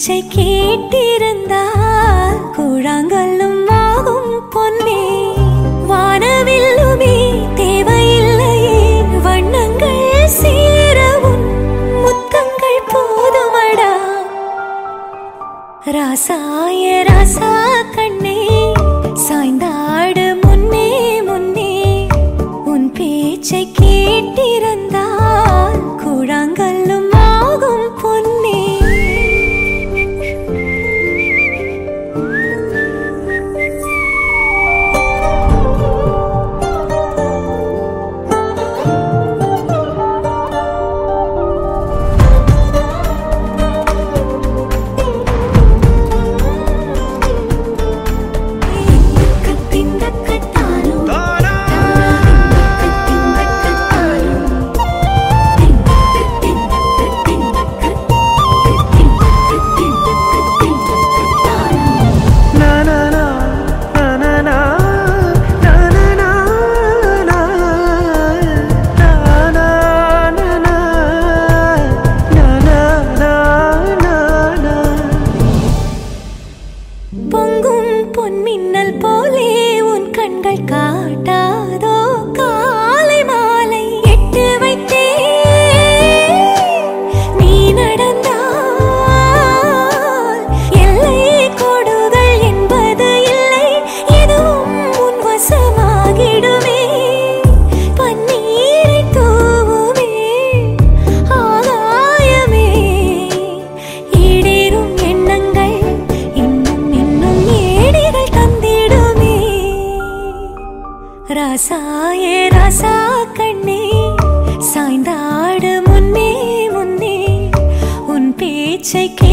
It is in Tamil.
பேச்சை கேட்டிருந்தால் கூழாங்கல்லும் ஆகும் பொன்னே வானவில்லுமே தேவையில்லையே வண்ணங்கள் சேரவும் முத்தங்கள் போதுமடா ராசாய ராசா கண்ணே சாய்ந்தாடு முன்னே முன்னே உன் பேச்சை கேட்டிருந்தால் கூழாங்கல்லும் ஆகும் பொன்னே திண்டக்கத்தாலும் பொங்கும் பொன்மின்னல் போலே உன் கண்கள் காட்டாதோ காலை மாலை எட்டு வைத்தே நீ நடந்தால் எல்லை கோடுகள் என்பது இல்லை எதுவும் உன் வசமாகிடுமே பன்னீரை தூவுமே ஆகாயமே ஈடேறும் எண்ணங்கள் இன்னும் இன்னும் ஏடிகள் தந்திடுமே ராசாயே ராசா கண்ணே சாய்ந்தாடு முன்னே முன்னே உன் பேச்சை கே